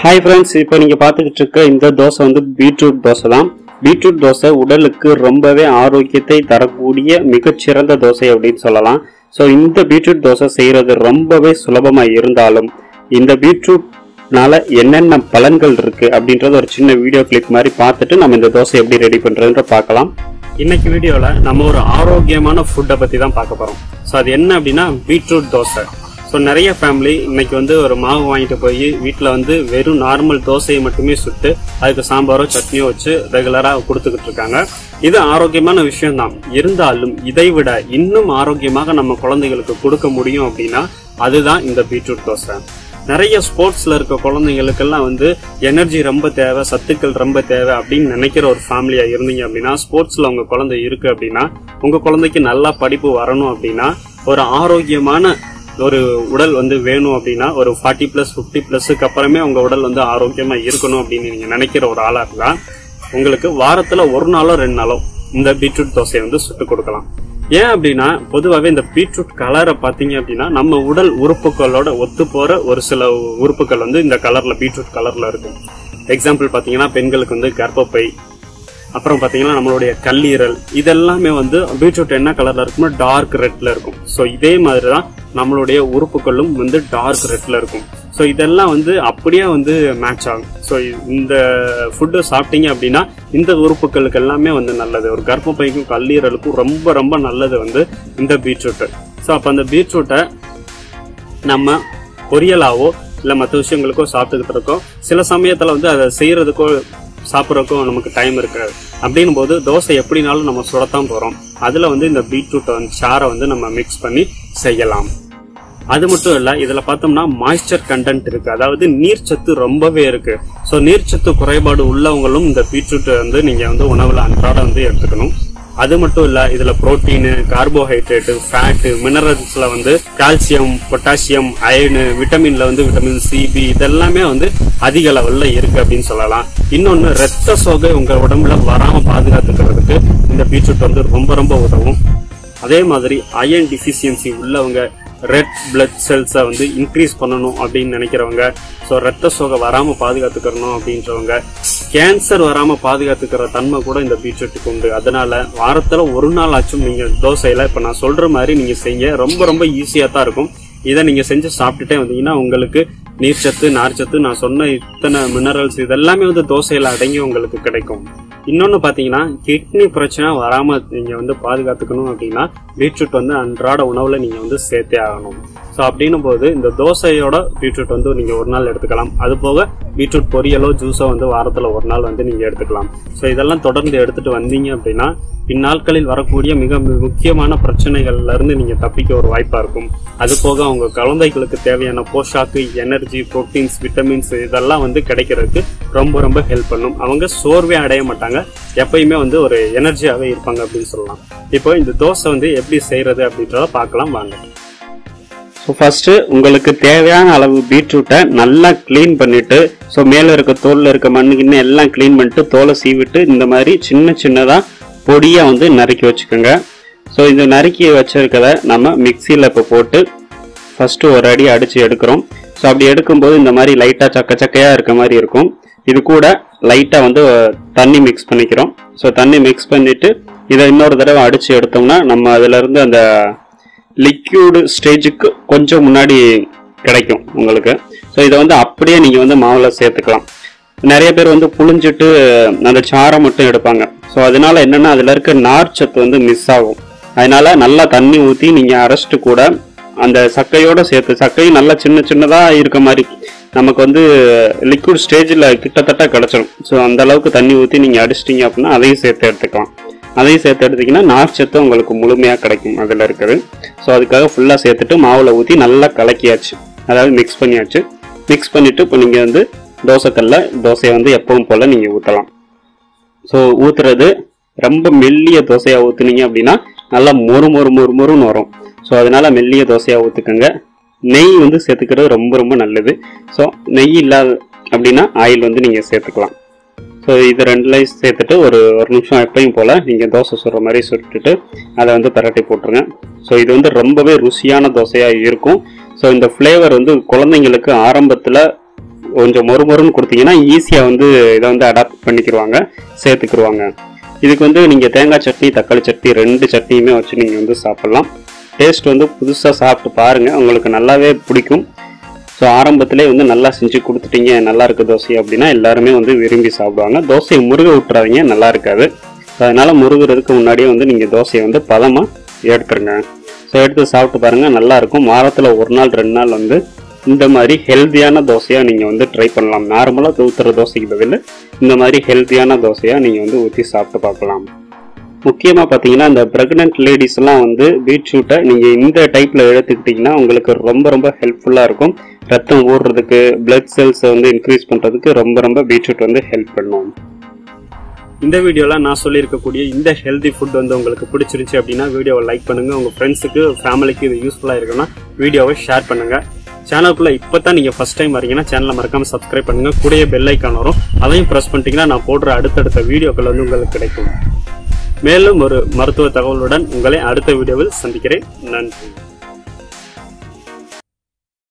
hi friends இப்போ நீங்கள் பார்த்துக்கிட்டு இருக்க இந்த தோசை வந்து பீட்ரூட் தோசை தான் பீட்ரூட் தோசை உடலுக்கு ரொம்பவே ஆரோக்கியத்தை தரக்கூடிய மிகச்சிறந்த தோசை அப்படின்னு சொல்லலாம் ஸோ இந்த பீட்ரூட் தோசை செய்கிறது ரொம்பவே சுலபமாக இருந்தாலும் இந்த பீட்ரூட்னால என்னென்ன பலன்கள் இருக்கு அப்படின்றது ஒரு சின்ன வீடியோ கிளிப் மாதிரி பார்த்துட்டு நம்ம இந்த தோசை எப்படி ரெடி பண்ணுறதுன்ற பார்க்கலாம் இன்னைக்கு வீடியோவில் நம்ம ஒரு ஆரோக்கியமான ஃபுட்டை பற்றி தான் பார்க்க போகிறோம் ஸோ அது என்ன அப்படின்னா பீட்ரூட் தோசை ஸோ நிறைய ஃபேமிலி இன்னைக்கு வந்து ஒரு மாவு வாங்கிட்டு போய் வீட்டில் வந்து வெறும் நார்மல் தோசையை மட்டுமே சுட்டு அதுக்கு சாம்பாரோ சட்னியோ வச்சு ரெகுலராக கொடுத்துக்கிட்டு இருக்காங்க இது ஆரோக்கியமான விஷயம்தான் இருந்தாலும் இதை விட இன்னும் ஆரோக்கியமாக நம்ம குழந்தைகளுக்கு கொடுக்க முடியும் அப்படின்னா அதுதான் இந்த பீட்ரூட் தோசை நிறைய ஸ்போர்ட்ஸ்ல இருக்க குழந்தைங்களுக்கெல்லாம் வந்து எனர்ஜி ரொம்ப தேவை சத்துக்கள் ரொம்ப தேவை அப்படின்னு நினைக்கிற ஒரு ஃபேமிலியா இருந்தீங்க அப்படின்னா ஸ்போர்ட்ஸ்ல உங்க குழந்தை இருக்கு அப்படின்னா உங்க குழந்தைக்கு நல்லா படிப்பு வரணும் அப்படின்னா ஒரு ஆரோக்கியமான ஒரு உடல் வந்து வேணும் அப்படின்னா ஒரு ஃபார்ட்டி பிளஸ் ஃபிஃப்டி பிளஸ்க்கு அப்புறமே உங்க உடல் வந்து ஆரோக்கியமா இருக்கணும் அப்படின்னு நீங்க நினைக்கிற ஒரு ஆளா இருந்தா உங்களுக்கு வாரத்துல ஒரு நாளோ ரெண்டு நாளோ இந்த பீட்ரூட் தோசையை வந்து சுட்டு கொடுக்கலாம் ஏன் அப்படின்னா பொதுவாகவே இந்த பீட்ரூட் கலரை பார்த்தீங்க அப்படின்னா நம்ம உடல் உறுப்புகளோட ஒத்து போற ஒரு சில உறுப்புகள் வந்து இந்த கலர்ல பீட்ரூட் கலர்ல இருக்கும் எக்ஸாம்பிள் பார்த்தீங்கன்னா பெண்களுக்கு வந்து கர்ப்பப்பை அப்புறம் பார்த்தீங்கன்னா நம்மளுடைய கல்லீரல் இதெல்லாமே வந்து பீட்ரூட் என்ன கலர்ல இருக்குமோ டார்க் ரெட்ல இருக்கும் ஸோ இதே மாதிரி தான் நம்மளுடைய உறுப்புகளும் வந்து டார்க் ரெட்ல இருக்கும் ஸோ இதெல்லாம் வந்து அப்படியே வந்து மேட்ச் ஆகும் ஸோ இந்த ஃபுட்டு சாப்பிட்டீங்க அப்படின்னா இந்த உறுப்புகளுக்கு எல்லாமே வந்து நல்லது ஒரு கர்ப்பப்பைக்கும் கல்லீரலுக்கும் ரொம்ப ரொம்ப நல்லது வந்து இந்த பீட்ரூட்டு ஸோ அப்போ அந்த பீட்ரூட்டை நம்ம பொரியலாவோ இல்லை மற்ற விஷயங்களுக்கோ சாப்பிட்டுக்கிட்டு இருக்கோம் சில சமயத்தில் வந்து அதை செய்யறதுக்கோ சாப்பிட்றதுக்கும் நமக்கு டைம் இருக்காது அப்படின்னும் போது தோசை எப்படினாலும் நம்ம சுடத்தான் போகிறோம் அதில் வந்து இந்த பீட்ரூட்டை வந்து சாரை வந்து நம்ம மிக்ஸ் பண்ணி செய்யலாம் அது மட்டும் இல்ல இதுல பார்த்தோம்னா மாய்ஸ்சர் கண்டென்ட் இருக்கு அதாவது நீர்ச்சத்து ரொம்பவே இருக்கு ஸோ நீர்ச்சத்து குறைபாடு உள்ளவங்களும் இந்த பீட்ரூட் வந்து நீங்க வந்து உணவுல அன்றாட வந்து எடுத்துக்கணும் அது மட்டும் இல்ல இதுல புரோட்டீன் கார்போஹைட்ரேட் ஃபேட் மினரல்ஸ்ல வந்து கால்சியம் பொட்டாசியம் அயனு விட்டமின்ல வந்து விட்டமின் சி பி இதெல்லாமே வந்து அதிக லெவல்ல இருக்கு அப்படின்னு சொல்லலாம் இன்னொன்னு ரத்த சோகை உங்க உடம்புல வராம பாதுகாத்துக்கிறதுக்கு இந்த பீட்ரூட் வந்து ரொம்ப ரொம்ப உதவும் அதே மாதிரி அயன் டிஃபிஷியன்சி உள்ளவங்க ரெட் பிளட் செல்ஸை வந்து இன்க்ரீஸ் பண்ணணும் அப்படின்னு நினைக்கிறவங்க ஸோ ரத்த சோகை வராமல் பாதுகாத்துக்கிறணும் அப்படின்றவங்க கேன்சர் வராமல் பாதுகாத்துக்கிற தன்மை கூட இந்த பீட்ரூட்டுக்கு உண்டு அதனால வாரத்தில் ஒரு நாள் ஆச்சும் நீங்கள் தோசையில் இப்போ நான் சொல்கிற மாதிரி நீங்கள் செய்ய ரொம்ப ரொம்ப ஈஸியாக தான் இருக்கும் இதை நீங்கள் செஞ்சு சாப்பிட்டுட்டே வந்தீங்கன்னா உங்களுக்கு நீர்ச்சத்து நார்ச்சத்து நான் சொன்ன இத்தனை மினரல்ஸ் இதெல்லாமே வந்து தோசையில் அடங்கி உங்களுக்கு கிடைக்கும் இன்னொன்று பார்த்தீங்கன்னா கிட்னி பிரச்சனை வராமல் நீங்கள் வந்து பாதுகாத்துக்கணும் அப்படின்னா பீட்ரூட் வந்து அன்றாட உணவில் நீங்கள் வந்து சேர்த்தே ஆகணும் ஸோ அப்படின்னும் போது இந்த தோசையோட பீட்ரூட் வந்து நீங்கள் ஒரு நாள் எடுத்துக்கலாம் அது போக பீட்ரூட் பொரியலோ ஜூஸோ வந்து வாரத்தில் ஒரு நாள் வந்து நீங்கள் எடுத்துக்கலாம் ஸோ இதெல்லாம் தொடர்ந்து எடுத்துட்டு வந்தீங்க அப்படின்னா பின்னாட்களில் வரக்கூடிய மிக முக்கியமான பிரச்சனைகள்ல இருந்து நீங்க தப்பிக்க ஒரு வாய்ப்பா இருக்கும் அது போக அவங்க குழந்தைகளுக்கு தேவையான போஷாக்கு எனர்ஜி புரோட்டீன்ஸ் விட்டமின்ஸ் இதெல்லாம் வந்து கிடைக்கிறதுக்கு ரொம்ப ரொம்ப ஹெல்ப் பண்ணும் அவங்க சோர்வே அடைய மாட்டாங்க எப்பயுமே வந்து ஒரு எனர்ஜியாவே இருப்பாங்க அப்படின்னு சொல்லலாம் இப்போ இந்த தோசை வந்து எப்படி செய்யறது அப்படின்றத பார்க்கலாம் வாங்க ஸோ ஃபர்ஸ்ட் உங்களுக்கு தேவையான அளவு பீட்ரூட்டை நல்லா க்ளீன் பண்ணிட்டு ஸோ மேலே இருக்க தோலில் இருக்க மண்ணு கிண்ணு எல்லாம் க்ளீன் பண்ணிட்டு தோலை சீவிட்டு இந்த மாதிரி சின்ன சின்னதாக பொடியாக வந்து நறுக்கி வச்சுக்கோங்க ஸோ இந்த நறுக்கி வச்சிருக்கத நம்ம மிக்சியில் இப்போ போட்டு ஃபஸ்ட்டு ஒரு அடி அடித்து எடுக்கிறோம் ஸோ அப்படி எடுக்கும்போது இந்த மாதிரி லைட்டாக சக்க சக்கையாக இருக்க மாதிரி இருக்கும் இது கூட லைட்டாக வந்து தண்ணி மிக்ஸ் பண்ணிக்கிறோம் ஸோ தண்ணி மிக்ஸ் பண்ணிவிட்டு இதை இன்னொரு தடவை அடித்து எடுத்தோம்னா நம்ம அதிலிருந்து அந்த லிக்யூடு ஸ்டேஜுக்கு கொஞ்சம் முன்னாடி கிடைக்கும் உங்களுக்கு ஸோ இதை வந்து அப்படியே நீங்கள் வந்து மாவில் சேர்த்துக்கலாம் நிறைய பேர் வந்து புழிஞ்சிட்டு அந்த சாரை மட்டும் எடுப்பாங்க ஸோ அதனால என்னன்னா அதில் இருக்க நார் சத்து வந்து மிஸ் ஆகும் அதனால நல்லா தண்ணி ஊற்றி நீங்கள் அரைச்சிட்டு கூட அந்த சக்கையோட சேர்த்து சக்கையும் நல்லா சின்ன சின்னதாக இருக்க மாதிரி நமக்கு வந்து லிக்விட் ஸ்டேஜில் கிட்டத்தட்ட கிடச்சிடும் ஸோ அந்த அளவுக்கு தண்ணி ஊற்றி நீங்கள் அடிச்சிட்டிங்க அப்படின்னா அதையும் சேர்த்து எடுத்துக்கலாம் அதையும் சேர்த்து எடுத்தீங்கன்னா நார்ச்சத்து உங்களுக்கு முழுமையாக கிடைக்கும் அதில் இருக்குது ஸோ அதுக்காக ஃபுல்லாக சேர்த்துட்டு மாவில் ஊற்றி நல்லா கலக்கியாச்சு அதாவது மிக்ஸ் பண்ணியாச்சு மிக்ஸ் பண்ணிவிட்டு இப்போ நீங்கள் வந்து தோசைக்கல்ல தோசையை வந்து எப்பவும் போல் நீங்கள் ஊற்றலாம் ஸோ ஊற்றுறது ரொம்ப மெல்லிய தோசையாக ஊற்றுனீங்க அப்படின்னா நல்லா மொறு மொறு மொறு மொறுன்னு வரும் ஸோ அதனால மெல்லிய தோசையாக ஊற்றுக்கோங்க நெய் வந்து சேர்த்துக்கிறது ரொம்ப ரொம்ப நல்லது ஸோ நெய் இல்லாத அப்படின்னா ஆயில் வந்து நீங்கள் சேர்த்துக்கலாம் ஸோ இது ரெண்டுலையும் சேர்த்துட்டு ஒரு ஒரு நிமிஷம் எப்பயும் போல் நீங்கள் தோசை சுடுற மாதிரி சுட்டுட்டு அதை வந்து பரட்டி போட்டுருங்க ஸோ இது வந்து ரொம்பவே ருசியான தோசையாக இருக்கும் ஸோ இந்த ஃப்ளேவர் வந்து குழந்தைங்களுக்கு ஆரம்பத்தில் கொஞ்சம் மொறுமொறுன்னு கொடுத்தீங்கன்னா ஈஸியாக வந்து இதை வந்து அடாப்ட் பண்ணிக்கிருவாங்க சேர்த்துக்கிருவாங்க இதுக்கு வந்து நீங்கள் தேங்காய் சட்னி தக்காளி சட்னி ரெண்டு சட்னியுமே வச்சு நீங்கள் வந்து சாப்பிட்லாம் டேஸ்ட் வந்து புதுசாக சாப்பிட்டு பாருங்கள் உங்களுக்கு நல்லாவே பிடிக்கும் ஸோ ஆரம்பத்திலே வந்து நல்லா செஞ்சு கொடுத்துட்டீங்க நல்லா இருக்கு தோசை அப்படின்னா எல்லாருமே வந்து விரும்பி சாப்பிடுவாங்க தோசையை முருக விட்டுறாதீங்க நல்லா இருக்காது ஸோ அதனால் முருகிறதுக்கு முன்னாடியே வந்து நீங்கள் தோசையை வந்து பதமாக எடுத்துருங்க ஸோ எடுத்து சாப்பிட்டு பாருங்கள் நல்லா இருக்கும் வாரத்தில் ஒரு நாள் ரெண்டு நாள் வந்து இந்த மாதிரி ஹெல்த்தியான தோசையாக நீங்கள் வந்து ட்ரை பண்ணலாம் நார்மலாக ஊற்றுற தோசைக்கு பதில் இந்த மாதிரி ஹெல்த்தியான தோசையாக நீங்கள் வந்து ஊற்றி சாப்பிட்டு பார்க்கலாம் முக்கியமாக பார்த்தீங்கன்னா இந்த ப்ரெக்னென்ட் லேடிஸ்லாம் வந்து பீட்ரூட்டை நீங்கள் இந்த டைப்பில் எடுத்துக்கிட்டிங்கன்னா உங்களுக்கு ரொம்ப ரொம்ப ஹெல்ப்ஃபுல்லாக இருக்கும் ரத்தம் ஊறுறதுக்கு பிளட் செல்ஸை வந்து இன்க்ரீஸ் பண்ணுறதுக்கு ரொம்ப ரொம்ப பீட்ரூட் வந்து ஹெல்ப் பண்ணும் இந்த வீடியோவில் நான் சொல்லியிருக்கக்கூடிய இந்த ஹெல்தி ஃபுட் வந்து உங்களுக்கு பிடிச்சிருந்துச்சு அப்படின்னா வீடியோவை லைக் பண்ணுங்கள் உங்கள் ஃப்ரெண்ட்ஸுக்கு ஃபேமிலிக்கு இது யூஸ்ஃபுல்லாக இருக்குன்னா வீடியோவை ஷேர் பண்ணுங்கள் சேனலுக்குள்ள இப்போ தான் நீங்கள் ஃபஸ்ட் டைம் வரீங்கன்னா சேனலை மறக்காமல் சப்ஸ்கிரைப் பண்ணுங்கள் கூடயே பெல் ஐக்கான் வரும் அதையும் ப்ரெஸ் பண்ணிட்டீங்கன்னா நான் போடுற அடுத்தடுத்த வீடியோக்கள் வந்து உங்களுக்கு கிடைக்கும் மேலும் ஒரு மருத்துவ தகவலுடன் உங்களை அடுத்த வீடியோவில் சந்திக்கிறேன் நன்றி